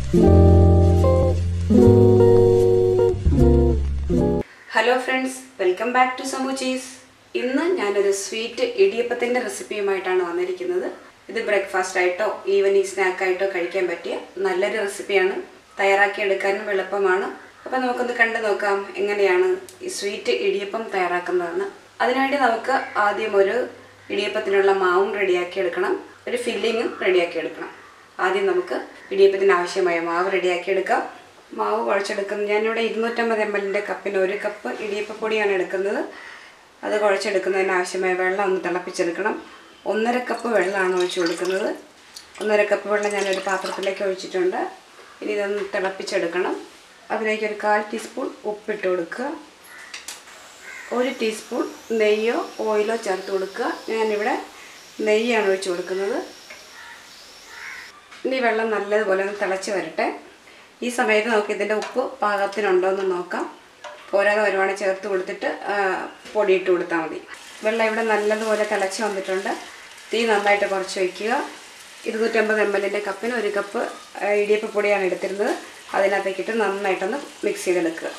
hello friends welcome back to സമു ചീസ് ഇന്ന് ഞാനൊരു സ്വീറ്റ് ഇടിയപ്പത്തിൻ്റെ റെസിപ്പിയുമായിട്ടാണ് വന്നിരിക്കുന്നത് ഇത് ബ്രേക്ക്ഫാസ്റ്റ് ആയിട്ടോ ഈവനിങ് സ്നാക്കായിട്ടോ കഴിക്കാൻ പറ്റിയ നല്ലൊരു റെസിപ്പിയാണ് തയ്യാറാക്കി എടുക്കാനും എളുപ്പമാണ് അപ്പോൾ നമുക്കൊന്ന് കണ്ടു നോക്കാം എങ്ങനെയാണ് ഈ സ്വീറ്റ് ഇടിയപ്പം തയ്യാറാക്കുന്നതെന്ന് അതിനുവേണ്ടി നമുക്ക് ആദ്യം ഒരു ഇടിയപ്പത്തിനുള്ള മാവും റെഡിയാക്കി എടുക്കണം ഒരു ഫില്ലിങ്ങും റെഡിയാക്കി എടുക്കണം ആദ്യം നമുക്ക് ഇടിയപ്പത്തിന് ആവശ്യമായ മാവ് റെഡിയാക്കി എടുക്കാം മാവ് കുഴച്ചെടുക്കുന്നത് ഞാനിവിടെ ഇരുന്നൂറ്റമ്പത് എം എല്ലിൻ്റെ കപ്പിന് ഒരു കപ്പ് ഇടിയപ്പപ്പൊടിയാണ് എടുക്കുന്നത് അത് കുഴച്ചെടുക്കുന്നതിന് ആവശ്യമായ വെള്ളം ഒന്ന് തിളപ്പിച്ചെടുക്കണം ഒന്നര കപ്പ് വെള്ളമാണ് ഒഴിച്ചു കൊടുക്കുന്നത് ഒന്നര കപ്പ് വെള്ളം ഞാനൊരു പാത്രത്തിലേക്ക് ഒഴിച്ചിട്ടുണ്ട് ഇനി ഇതൊന്ന് തിളപ്പിച്ചെടുക്കണം അതിലേക്ക് ഒരു കാൽ ടീസ്പൂൺ ഉപ്പിട്ട് കൊടുക്കുക ഒരു ടീസ്പൂൺ നെയ്യോ ഓയിലോ ചേർത്ത് കൊടുക്കുക ഞാനിവിടെ നെയ്യാണ് ഒഴിച്ചു കൊടുക്കുന്നത് ഇനി വെള്ളം നല്ലതുപോലെ ഒന്ന് തിളച്ച് വരട്ടെ ഈ സമയത്ത് നമുക്ക് ഇതിൻ്റെ ഉപ്പ് പാകത്തിനുണ്ടോ എന്ന് നോക്കാം പോരാതെ ഒരുപാട് ചേർത്ത് കൊടുത്തിട്ട് ആ, പൊടിയിട്ട് കൊടുത്താൽ മതി വെള്ളം ഇവിടെ നല്ലതുപോലെ തിളച്ച് വന്നിട്ടുണ്ട് തീ നന്നായിട്ട് കുറച്ച് വയ്ക്കുക ഇരുന്നൂറ്റമ്പത് എം എല്ലിൻ്റെ കപ്പിന് ഒരു കപ്പ് ആ, ഇടിയപ്പ പൊടിയാണ് എടുത്തിരുന്നത് അതിനകത്തേക്കിട്ട് നന്നായിട്ടൊന്ന് മിക്സ് ചെയ്തെടുക്കുക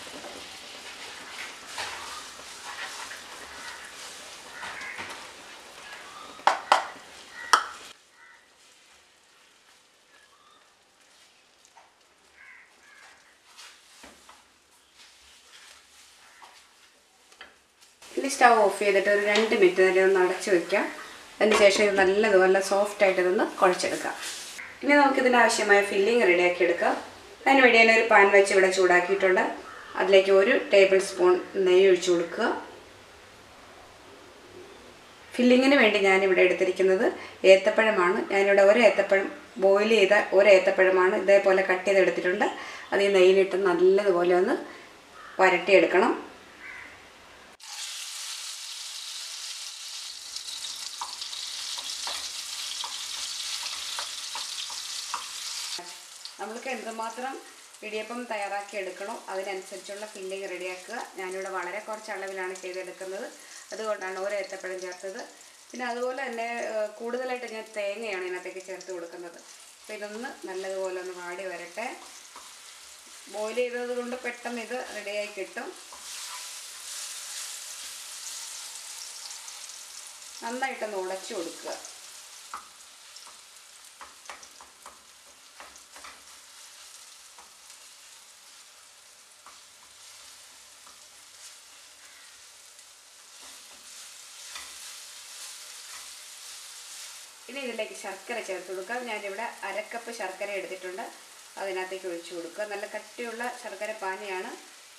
ഇനി സ്റ്റൗ ഓഫ് ചെയ്തിട്ട് ഒരു രണ്ട് മിനിറ്റ് നേരം ഒന്ന് അടച്ച് വെക്കാം അതിന് ശേഷം ഇത് നല്ലതുപോലെ സോഫ്റ്റ് ആയിട്ട് ഇതൊന്ന് കുഴച്ചെടുക്കാം ഇനി നമുക്കിതിന് ആവശ്യമായ ഫില്ലിങ് റെഡിയാക്കി എടുക്കാം അതിന് വേണ്ടി ഞാൻ ഒരു പാൻ വെച്ച് ഇവിടെ ചൂടാക്കിയിട്ടുണ്ട് അതിലേക്ക് ഒരു ടേബിൾ സ്പൂൺ നെയ്യ് ഒഴിച്ചു കൊടുക്കുക ഫില്ലിങ്ങിന് വേണ്ടി ഞാനിവിടെ എടുത്തിരിക്കുന്നത് ഏത്തപ്പഴമാണ് ഞാനിവിടെ ഒരു ഏത്തപ്പഴം ബോയിൽ ചെയ്ത ഒരു ഏത്തപ്പഴമാണ് ഇതേപോലെ കട്ട് ചെയ്തെടുത്തിട്ടുണ്ട് അത് ഈ നെയ്യിലിട്ട് നല്ലതുപോലെ ഒന്ന് വരട്ടിയെടുക്കണം നമ്മൾക്ക് എന്തുമാത്രം ഇടിയപ്പം തയ്യാറാക്കി എടുക്കണോ അതിനനുസരിച്ചുള്ള ഫില്ലിങ് റെഡിയാക്കുക ഞാനിവിടെ വളരെ കുറച്ച് അളവിലാണ് ചെയ്തെടുക്കുന്നത് അതുകൊണ്ടാണ് ഓരോ ഏത്തപ്പഴം ചേർത്തത് പിന്നെ അതുപോലെ തന്നെ ഏഹ്, കൂടുതലായിട്ട് ഞാൻ തേങ്ങയാണ് ഇതിനകത്തേക്ക് ചേർത്ത് കൊടുക്കുന്നത് അപ്പോൾ ഇതൊന്ന് നല്ലതുപോലെ ഒന്ന് വാടി വരട്ടെ ബോയിൽ ചെയ്തത് കൊണ്ട് പെട്ടെന്ന് ഇത് റെഡിയായി കിട്ടും നന്നായിട്ടൊന്ന് ഉടച്ചു കൊടുക്കുക ഇനി ഇതിലേക്ക് ശർക്കര ചേർത്ത് കൊടുക്കാം ഞാനിവിടെ അരക്കപ്പ് ശർക്കര എടുത്തിട്ടുണ്ട് അതിനകത്തേക്ക് ഒഴിച്ചു കൊടുക്കുക നല്ല കട്ടിയുള്ള ശർക്കര പാനിയാണ്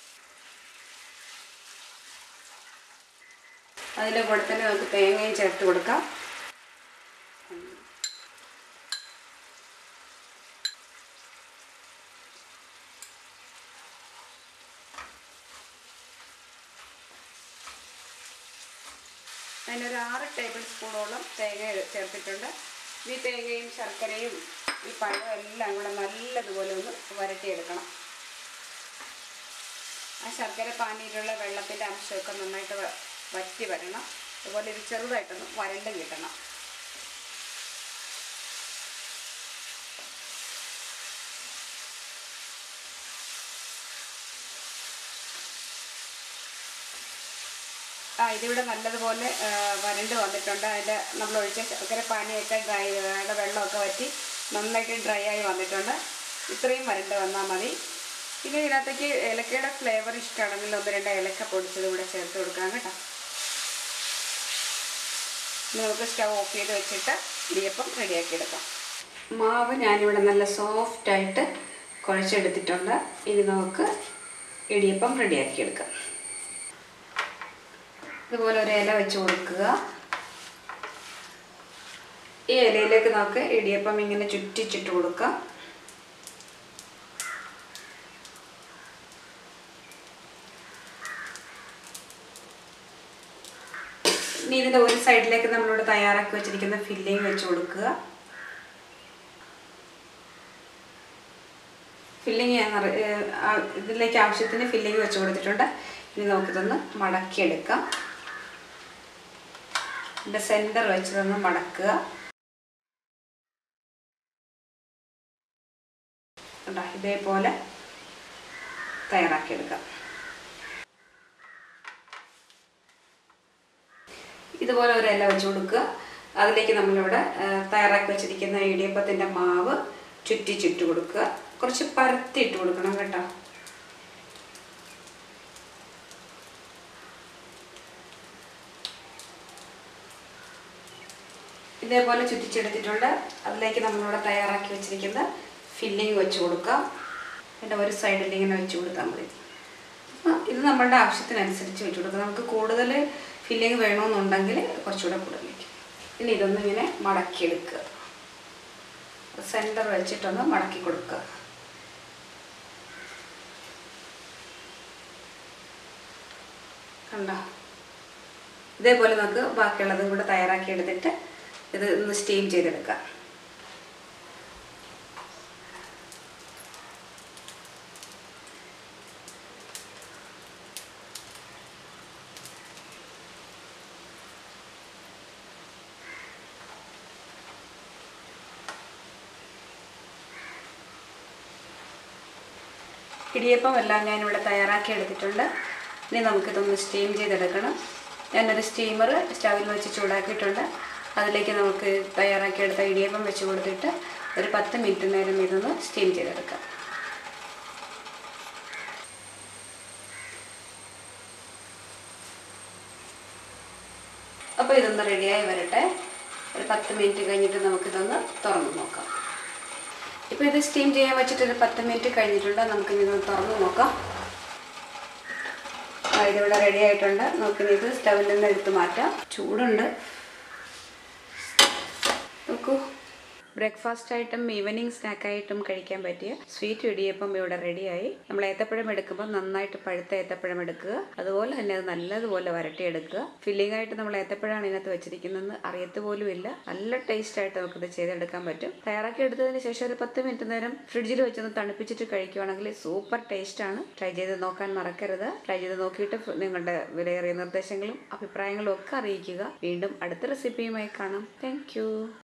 അതിൻ്റെ കൂടെ തന്നെ നമുക്ക് തേങ്ങയും ചേർത്ത് കൊടുക്കാം അതിനൊരു ആറ് ടേബിൾ സ്പൂണോളം തേങ്ങ ചേർത്തിട്ടുണ്ട് ഈ തേങ്ങയും ശർക്കരയും ഈ പഴവും എല്ലാം കൂടെ നല്ലതുപോലെ ഒന്ന് വരട്ടിയെടുക്കണം ആ ശർക്കര പാനിയിലുള്ള വെള്ളത്തിൻ്റെ അംശമൊക്കെ നന്നായിട്ട് വ- വറ്റി വരണം അതുപോലെ ഇത് ചെറുതായിട്ടൊന്ന് വരണ്ട് കിട്ടണം ആ ഇതിവിടെ നല്ലതുപോലെ ആ, വരണ്ട് വന്നിട്ടുണ്ട് അതിൻ്റെ നമ്മൾ ഒഴിച്ച ശർക്കര പാനിയൊക്കെ ഡ്രൈ അതിൻ്റെ വെള്ളമൊക്കെ വറ്റി നന്നായിട്ട് ഡ്രൈ ആയി വന്നിട്ടുണ്ട് ഇത്രയും വരണ്ട് വന്നാൽ മതി പിന്നെ ഇതിനകത്തേക്ക് ഏലക്കയുടെ ഫ്ലേവർ ഇഷ്ടമാണെങ്കിൽ ഒന്ന് രണ്ട് ഏലക്ക പൊടിച്ചത് ഇവിടെ ചേർത്ത് കൊടുക്കാം കേട്ടോ ഇനി നമുക്ക് സ്റ്റവ് ഓഫ് ചെയ്ത് വെച്ചിട്ട് ഇടിയപ്പം റെഡിയാക്കി എടുക്കാം മാവ് ഞാനിവിടെ നല്ല സോഫ്റ്റായിട്ട് കുഴച്ചെടുത്തിട്ടുണ്ട് ഇനി നമുക്ക് ഇടിയപ്പം റെഡിയാക്കി എടുക്കാം ഇതുപോലെ ഒരു ഇല വെച്ച് കൊടുക്കുക ഈ ഇലയിലേക്ക് നമുക്ക് ഇടിയപ്പം ഇങ്ങനെ ചുറ്റിച്ചിട്ട് കൊടുക്കാം ഇനി ഇതിൻ്റെ ഒരു സൈഡിലേക്ക് നമ്മളിവിടെ തയ്യാറാക്കി വെച്ചിരിക്കുന്ന ഫില്ലിങ് വെച്ച് കൊടുക്കുക ഫില്ലിങ് ഞാൻ നിറ- ഏഹ് ആ- ഇതിലേക്ക് ആവശ്യത്തിന് ഫില്ലിങ് വെച്ച് കൊടുത്തിട്ടുണ്ട് ഇനി നമുക്കിതൊന്ന് മടക്കിയെടുക്കാം ഇതിൻ്റെ സെൻറ്റർ വെച്ചിതൊന്ന് മടക്കുക കണ്ടോ ഇതേപോലെ തയ്യാറാക്കിയെടുക്കാം ഇതുപോലെ ഒരു ഇല വെച്ച് കൊടുക്കുക അതിലേക്ക് നമ്മളിവിടെ ആ, തയ്യാറാക്കി വെച്ചിരിക്കുന്ന ഇടിയപ്പത്തിൻ്റെ മാവ് ചുറ്റി ചുറ്റി കൊടുക്കുക കുറച്ച് പരത്തി ഇട്ട് കൊടുക്കണം കേട്ടോ ഇതേപോലെ ചുറ്റിച്ചെടുത്തിട്ടുണ്ട് അതിലേക്ക് നമ്മളിവിടെ തയ്യാറാക്കി വെച്ചിരിക്കുന്ന ഫില്ലിങ് വെച്ച് കൊടുക്കാം എൻ്റെ ഒരു സൈഡിൽ ഇങ്ങനെ വെച്ച് കൊടുത്താൽ മതി ആ, ഇത് നമ്മളുടെ ആവശ്യത്തിനനുസരിച്ച് വെച്ച് കൊടുക്കാം നമുക്ക് കൂടുതൽ ഫില്ലിങ് വേണമെന്നുണ്ടെങ്കിൽ കുറച്ചുകൂടെ കൂടുതൽ വയ്ക്കും ഇനി ഇതൊന്ന് ഇങ്ങനെ മടക്കിയെടുക്കുക സെൻറ്റർ വെച്ചിട്ടൊന്ന് മടക്കി കൊടുക്കുക കണ്ടോ ഇതേപോലെ നമുക്ക് ബാക്കിയുള്ളതും കൂടെ തയ്യാറാക്കി എടുത്തിട്ട് ഇത് ഒന്ന് സ്റ്റീം ചെയ്തെടുക്കാം ഇടിയപ്പം എല്ലാം ഞാനിവിടെ തയ്യാറാക്കി എടുത്തിട്ടുണ്ട് ഇനി നമുക്കിതൊന്ന് സ്റ്റീം ചെയ്തെടുക്കണം ഞാനൊരു സ്റ്റീമർ സ്റ്റവിൽ വെച്ച് ചൂടാക്കിയിട്ടുണ്ട് അതിലേക്ക് നമുക്ക് തയ്യാറാക്കിയെടുത്ത ഇടിയപ്പം വെച്ച് കൊടുത്തിട്ട് ഒരു പത്ത് മിനിറ്റ് നേരം ഇതൊന്ന് സ്റ്റീം ചെയ്തെടുക്കാം അപ്പോൾ ഇതൊന്ന് റെഡിയായി വരട്ടെ ഒരു പത്ത് മിനിറ്റ് കഴിഞ്ഞിട്ട് നമുക്കിതൊന്ന് തുറന്ന് നോക്കാം ഇപ്പോൾ ഇത് സ്റ്റീം ചെയ്യാൻ വെച്ചിട്ട് ഒരു പത്ത് മിനിറ്റ് കഴിഞ്ഞിട്ടുണ്ട് നമുക്കിനി ഇത് തുറന്ന് നോക്കാം ആ ഇതിവിടെ റെഡി ആയിട്ടുണ്ട് നമുക്കിനി ഇത് സ്റ്റവിൽ നിന്ന് എടുത്ത് മാറ്റാം ചൂടുണ്ട് നോക്കൂ ബ്രേക്ക്ഫാസ്റ്റ് ആയിട്ടും ഈവനിങ് സ്നാക്കായിട്ടും കഴിക്കാൻ പറ്റിയ സ്വീറ്റ് ഇടിയപ്പം ഇവിടെ റെഡിയായി നമ്മൾ ഏത്തപ്പഴം എടുക്കുമ്പോൾ നന്നായിട്ട് പഴുത്ത ഏത്തപ്പഴം എടുക്കുക അതുപോലെ തന്നെ അത് നല്ലതുപോലെ വരട്ടിയെടുക്കുക ഫില്ലിംഗ് ആയിട്ട് നമ്മൾ ഏത്തപ്പഴമാണ് ഇതിനകത്ത് വെച്ചിരിക്കുന്നതെന്ന് അറിയത്ത് പോലും ഇല്ല നല്ല ടേസ്റ്റ് ആയിട്ട് നമുക്കിത് ചെയ്തെടുക്കാൻ പറ്റും തയ്യാറാക്കി എടുത്തതിന് ശേഷം ഒരു പത്ത് മിനിറ്റ് നേരം ഫ്രിഡ്ജിൽ വെച്ചൊന്ന് തണുപ്പിച്ചിട്ട് കഴിക്കുകയാണെങ്കിൽ സൂപ്പർ ടേസ്റ്റ് ആണ് ട്രൈ ചെയ്ത് നോക്കാൻ മറക്കരുത് ട്രൈ ചെയ്ത് നോക്കിയിട്ട് നിങ്ങളുടെ വിലയേറിയ നിർദ്ദേശങ്ങളും അഭിപ്രായങ്ങളും ഒക്കെ അറിയിക്കുക വീണ്ടും അടുത്ത റെസിപ്പിയുമായി കാണാം താങ്ക്